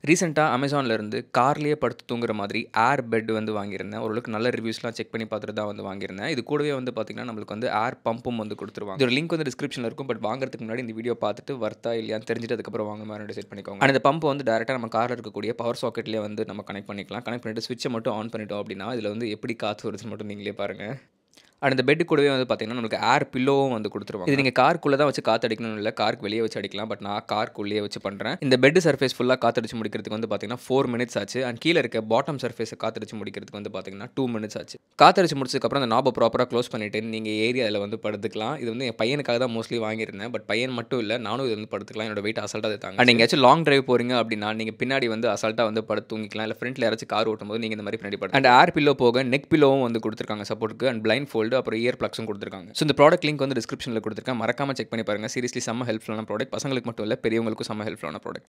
ரீசெண்டாக அமேசான்லேருந்து கார்லேயே படுத்து தூங்குற மாதிரி ஏர் பெட் வந்து வாங்கியிருந்தேன் ஓரளவுக்கு நல்ல ரிவ்யூஸ்லாம் செக் பண்ணி பார்த்துட்டு தான் வந்து வாங்கியிருந்தேன் இது கூடவே வந்து பார்த்திங்கன்னா நம்மளுக்கு வந்து ஏர் பம்பும் வந்து கொடுத்துருவாங்க இதோட லிங்க் வந்து டிஸ்கிரிப்ஷனில் இருக்கும் பட் வாங்குறதுக்கு முன்னாடி இந்த வீடியோ பார்த்துட்டு வர்த்தா இல்லையான்னு தெரிஞ்சுட்டு அதுக்கப்புறம் வாங்க மாதிரி செட் பண்ணிக்கோங்க அண்ட் இந்த பம்ப் வந்து டேரெக்டாக நம்ம காரில் இருக்கக்கூடிய பவர் சாக்கெட்லேயே வந்து நம்ம கனெக்ட் பண்ணிக்கலாம் கனெக்ட் பண்ணிட்டு ஸ்விட்சை மட்டும் ஆன் பண்ணிட்டோம் அப்படின்னா இதில் வந்து எப்படி காற்று வருதுன்னு மட்டும் நீங்களே பாருங்கள் அண்ட் இந்த பெட்டு கூடவே வந்து பார்த்தீங்கன்னா நம்மளுக்கு ஏர் பில்லோவும் வந்து கொடுத்துருவாங்க இது நீங்கள் காருக்குள்ளே தான் வச்சு காற்று அடிக்கணும் இல்லை காருக்கு வெளியே வச்சு அடிக்கலாம் பட் நான் காருக்குள்ளேயே வச்சு பண்ணுறேன் இந்த பெட் சர்ஃபேஸ் ஃபுல்லாக காற்றடிச்சு முடிக்கிறதுக்கு வந்து பார்த்தீங்கன்னா ஃபோர் மினிட்ஸ் ஆச்சு அண்ட் கீழே இருக்க பாட்டம் சர்ஃபேஸை காற்றடிச்சு முடிக்கிறதுக்கு வந்து பார்த்தீங்கன்னா டூ மினிட்ஸ் ஆச்சு காற்றடிச்சு முடிச்சதுக்கப்புறம் அந்த நாபை ப்ராப்பராக க்ளோஸ் பண்ணிவிட்டு நீங்கள் ஏரியாவில் வந்து படுத்துக்கலாம் இது வந்து என் பையனுக்காக தான் மோஸ்ட்லி வாங்கியிருந்தேன் பட் பையன் மட்டும் இல்லை நானும் இது வந்து படுத்துக்கலாம் என்னோட வெயிட் அசால்ட்டாக தாங்க அண்ட் எங்கேயாச்சும் லாங் டிரைவ் போகிறீங்க அப்படின்னா நீங்கள் பின்னாடி வந்து அசால்ட்டாக வந்து படுத்து தூங்கிக்கலாம் இல்லை ஃப்ரண்ட்டில் யாராச்சும் கார் ஓட்டும் போது நீங்கள் இந்த மாதிரி பின்னாடி படுத்து அண்ட் ஏர் பில்லோ போக நெக் பில்லோவும் வந்து கொடுத்துருக்காங்க சப்போர்ட்டுக்கு அண்ட் பிளைண்ட் ஃபோல்டு அப்புறம் இயர் ப்ளக்ஸும் கொடுத்துருக்காங்க ஸோ இந்த ப்ராடக்ட் லிங்க் வந்து டிஸ்கிரிப்ஷனில் கொடுத்துருக்கேன் மறக்காம செக் பண்ணி பாருங்கள் சீரியஸ்லி செம்ம ஹெல்ப்ஃபுல்லான ப்ராடக்ட் பசங்களுக்கு மட்டும் இல்லை பெரியவங்களுக்கும் செம்ம ஹெல்ப்ஃபுல்லான ப்ராடக்ட்